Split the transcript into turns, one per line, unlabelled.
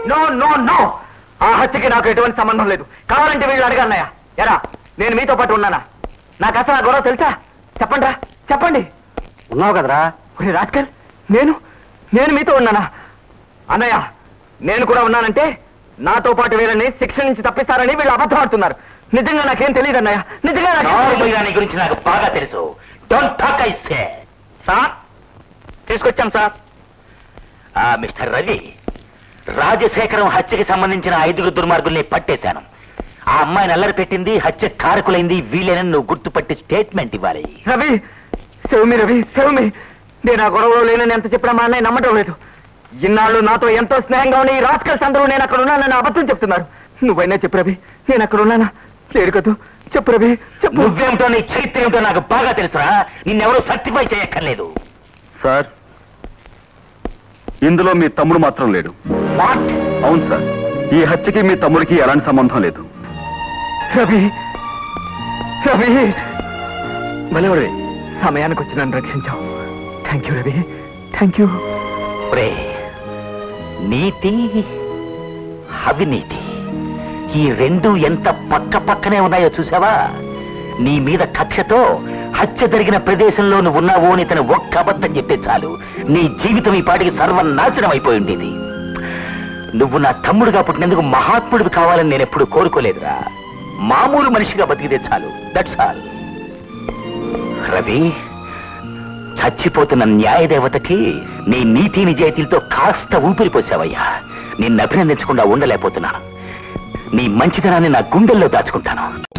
No no no ఆ హత్యకి నాకు ఎటువంటి సంబంధం లేదు కావాలంటే వీళ్ళు అడగన్నయ్య ఎరా నేను మీతో పాటు ఉన్నానా నాకు అసలు ఆ గొడవ తెలుసా చెప్పండి రా చెప్పండి
ఉన్నావు కదరా
ఒరే రాస్కల్ నేను నేను మీతో ఉన్నానా అన్నయ్య నేను కూడా ఉన్నానంటే నాతో పాటు వీళ్ళని శిక్ష నుంచి తప్పిస్తారని వీళ్ళు అబద్ధం ఆడుతున్నారు నిజంగా నాకేం తెలియదు అన్నయ్య నిజంగా నాకేం
నార్మల్
తెలీదు.
గా నీ గురించి నాకు బాగా తెలుసు don't talk I say
sir తీసుకొచ్చాం సార్
ఆ మిస్టర్ రవి రాజశేఖరం హత్యకి సంబంధించిన ఐదుగురు దుర్మార్గుల్ని పట్టేశాను ఆ అమ్మాయిని అల్లరి పెట్టింది హత్య కారకులైంది వీళ్ళని నువ్వు గుర్తుపట్టి స్టేట్మెంట్ ఇవ్వాలి
రవి శివమి రవి శివమి నేను ఆ గొడవలో లేనని ఎంత చెప్పినా మా అన్నయ్య నమ్మటం లేదు ఇన్నాళ్ళు నాతో ఎంతో స్నేహంగా ఉన్న ఈ రాస్కల్స్ అందరూ నేను అక్కడ ఉన్నానని అబద్ధం చెప్తున్నారు నువ్వైనా చెప్పు రవి నేను అక్కడ ఉన్నానా లేరు కదూ చెప్పు రవి చెప్పు
నువ్వేమిటో నీ చరిత్ర ఏమిటో నాకు బాగా తెలుసురా నిన్నెవరూ సర్టిఫై చేయక్కర్లేదు
సార్ ఇందులో మీ తమ్ముడు మాత్రం లేడు
వాట్
అవును సార్ ఈ హత్యకి మీ తమ్ముడికి ఎలాంటి సంబంధం లేదు
రవి రవి భలేవరే సమయానికి వచ్చి నన్ను రక్షించావు thank you Ravi thank you
ఒరే నీతి అవినీతి ఈ రెండు ఎంత పక్క పక్కనే ఉన్నాయో చూసావా నీ మీద కక్షతో హత్య జరిగిన ప్రదేశంలో నువ్వు ఉన్నావు అని తను ఒక్క అబద్ధం చెప్తే చాలు నీ జీవితం ఈ పాటికి సర్వనాశనం అయిపోయి ఉండేది నువ్వు నా తమ్ముడుగా పుట్టినందుకు మహాత్ముడివి కావాలని నేను ఎప్పుడు కోరుకోలేదురా మామూలు మనిషిగా బతికితే చాలు దట్స్ ఆల్ రవి చచ్చిపోతున్న న్యాయదేవతకి నీ నీతి నిజాయితీలతో కాస్త ఊపిరి పోసావయ్యా నిన్ను అభినందించకుండా ఉండలేకపోతున్నాను నీ మంచితనాన్ని నా గుండెల్లో దాచుకుంటాను